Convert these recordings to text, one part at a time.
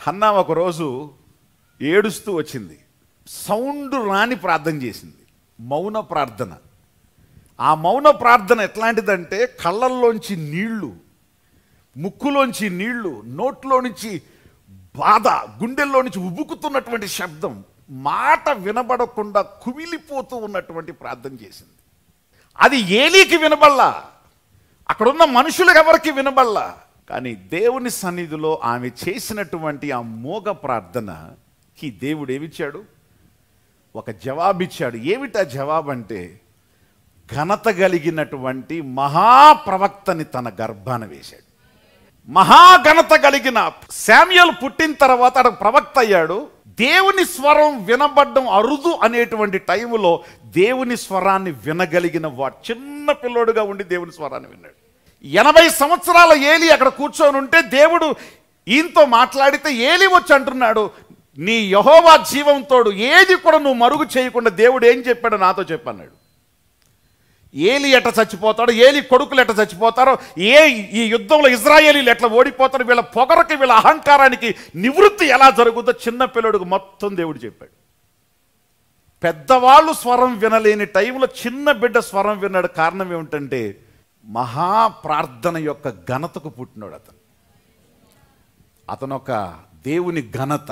Hannah ఒకరోజు ఏడుస్తూ వచ్చింది సౌండ్ రాని ప్రార్థన చేసింది మౌన ప్రార్థన ఆ మౌన ప్రార్థన ఎట్లాంటిదంటే కళ్ళల్లోంచి నీళ్లు ముక్కులోంచి నీళ్లు నోట్లో నుంచి బాధ గుండెల్లో నుంచి ఉబుకుతున్నటువంటి శబ్దం మాట వినబడకుండా కుమిలిపోతూ ఉన్నటువంటి ప్రార్థన చేసింది అది ఏలీకి వినబల్లా అక్కడున్న మనుషులకు ఎవరికి వినబల్లా కానీ దేవుని సన్నిధిలో ఆమె చేసినటువంటి ఆ మోగ ప్రార్థనకి దేవుడు ఏమిచ్చాడు ఒక జవాబిచ్చాడు ఏమిటా జవాబు అంటే ఘనత కలిగినటువంటి మహాప్రవక్తని తన గర్భాన వేశాడు మహాఘనత కలిగిన శామ్యుల్ పుట్టిన తర్వాత అతడు ప్రవక్త అయ్యాడు దేవుని స్వరం వినబడ్డం అరుదు అనేటువంటి టైములో దేవుని స్వరాన్ని వినగలిగిన వాడు చిన్న పిల్లోడుగా ఉండి దేవుని స్వరాన్ని విన్నాడు ఎనభై సంవత్సరాల ఏలి అక్కడ కూర్చొని ఉంటే దేవుడు ఈయనతో మాట్లాడితే ఏలి వచ్చి అంటున్నాడు నీ యహోవా జీవంతోడు ఏది కూడా నువ్వు మరుగు చేయకుండా దేవుడు ఏం చెప్పాడో నాతో చెప్పన్నాడు ఏలి ఎట్ట చచ్చిపోతాడో ఏలి కొడుకులు ఎట్ట చచ్చిపోతారో ఏ ఈ యుద్ధంలో ఇజ్రాయేలీలు ఎట్లా ఓడిపోతారో వీళ్ళ పొగరకి వీళ్ళ అహంకారానికి నివృత్తి ఎలా జరుగుతుందో చిన్న పిల్లడికి మొత్తం దేవుడు చెప్పాడు పెద్దవాళ్ళు స్వరం వినలేని టైంలో చిన్న బిడ్డ స్వరం విన్నాడు కారణం ఏమిటంటే మహా ప్రార్థన యొక్క ఘనతకు పుట్టినాడు అతను అతను ఒక దేవుని ఘనత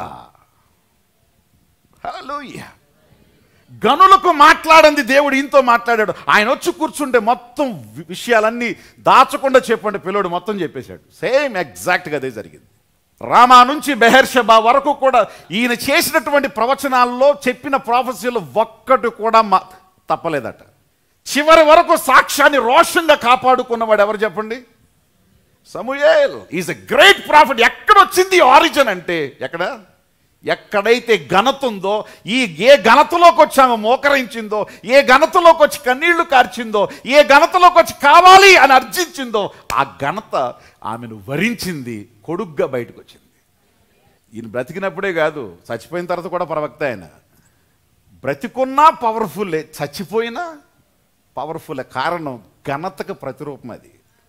హల్లెలూయా గనులకు మాట్లాడింది దేవుడు ఈయనతో మాట్లాడాడు ఆయన వచ్చి కూర్చుంటే మొత్తం వి- విషయాలన్నీ దాచకుండా చెప్పండి పిల్లోడు మొత్తం చెప్పేశాడు సేమ్ ఎగ్జాక్ట్గా అదే జరిగింది రామా నుంచి బెహర్షబా వరకు కూడా ఈయన చేసినటువంటి ప్రవచనాల్లో చెప్పిన ప్రాఫెసీలు ఒక్కటి కూడా మా- తప్పలేదట చివరి వరకు సాక్ష్యాన్ని రోషంగా కాపాడుకున్నవాడు ఎవరు చెప్పండి Samuel is a great prophet ఎక్కడొచ్చింది ఆరిజిన్ అంటే ఎక్కడ ఎక్కడైతే ఘనత ఉందో ఈ ఏ ఘనతలోకి వచ్చి ఆమె మోకరించిందో ఏ ఘనతలోకి వచ్చి కన్నీళ్లు కార్చిందో ఏ ఘనతలోకి వచ్చి కావాలి అని అర్జించిందో ఆ ఘనత ఆమెను వరించింది కొడుగ్గా బయటకు వచ్చింది ఈయన బ్రతికినప్పుడే కాదు చచ్చిపోయిన తర్వాత కూడా ప్రవక్త ఆయన బ్రతికున్నా పవర్ఫుల్లే చచ్చిపోయినా పవర్ఫుల్లే కారణం ఘనతకు ప్రతిరూపం అది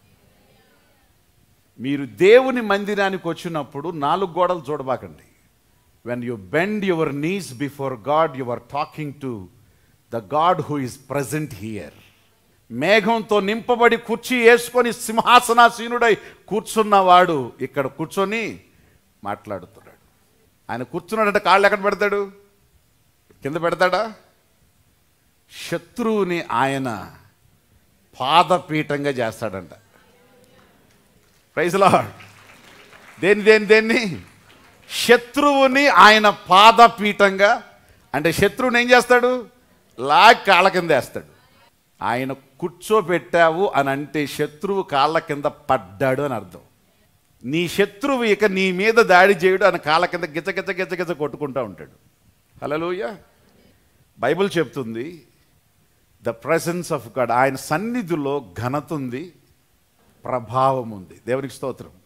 మీరు దేవుని మందిరానికి వచ్చినప్పుడు నాలుగు గోడలు చూడబాకండి when you bend your knees before God you are talking to the God who is present here మేఘంతో నింపబడి కుర్చీ వేసుకొని సింహాసనాసీనుడై కూర్చున్నవాడు ఇక్కడ కూర్చొని మాట్లాడుతున్నాడు ఆయన కూర్చున్నాడంటే కాళ్ళు ఎక్కడ పెడతాడు కింద పెడతాడా శత్రువుని ఆయన పాదపీఠంగా చేస్తాడంట ప్రైజ్ లార్డ్ దేని దేని దేన్ని శత్రువుని ఆయన పాదపీఠంగా అంటే శత్రువుని ఏం చేస్తాడు లాగ్ కాళ్ళ కింద వేస్తాడు ఆయన కూర్చోబెట్టావు అని అంటే శత్రువు కాళ్ళ కింద పడ్డాడు అని అర్థం నీ శత్రువు ఇక నీ మీద దాడి చేయడు ఆయన కాళ్ళ కింద గిచ్చ గిచ్చ గిచ్చ గిచ్చ కొట్టుకుంటా ఉంటాడు హలోయ బైబిల్ చెప్తుంది ద ప్రజెన్స్ ఆఫ్ గాడ్ ఆయన సన్నిధిలో ఘనత ఉంది ప్రభావం ఉంది దేవునికి స్తోత్రం